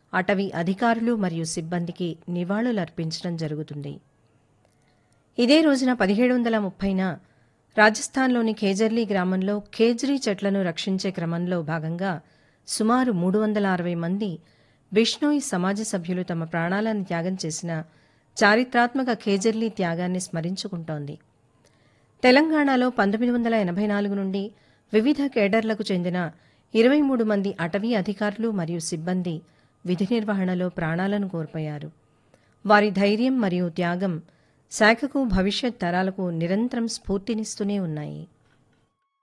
అటవీ అధికారులు మరియు సిబ్బందికి నివాళులర్పించడం జరుగుతుంది ఇదే రోజున పదిహేడు వందల ముప్పైన రాజస్థాన్లోని ఖేజర్లీ గ్రామంలో ఖేజ్రీ చెట్లను రక్షించే క్రమంలో భాగంగా సుమారు మూడు వందల అరవై మంది బిష్ణోయి సమాజ సభ్యులు తమ ప్రాణాలను త్యాగం చేసిన చారిత్రాత్మక ఖేజర్లీ త్యాగాన్ని స్మరించుకుంటోంది తెలంగాణలో పంతొమ్మిది వందల ఎనభై నాలుగు నుండి వివిధ కేడర్లకు చెందిన ఇరవై మూడు మంది అటవీ అధికారులు మరియు సిబ్బంది విధి నిర్వహణలో ప్రాణాలను కోల్పోయారు వారి ధైర్యం మరియు త్యాగం శాఖకు భవిష్యత్ తరాలకు నిరంతరం స్ఫూర్తినిస్తూనే ఉన్నాయి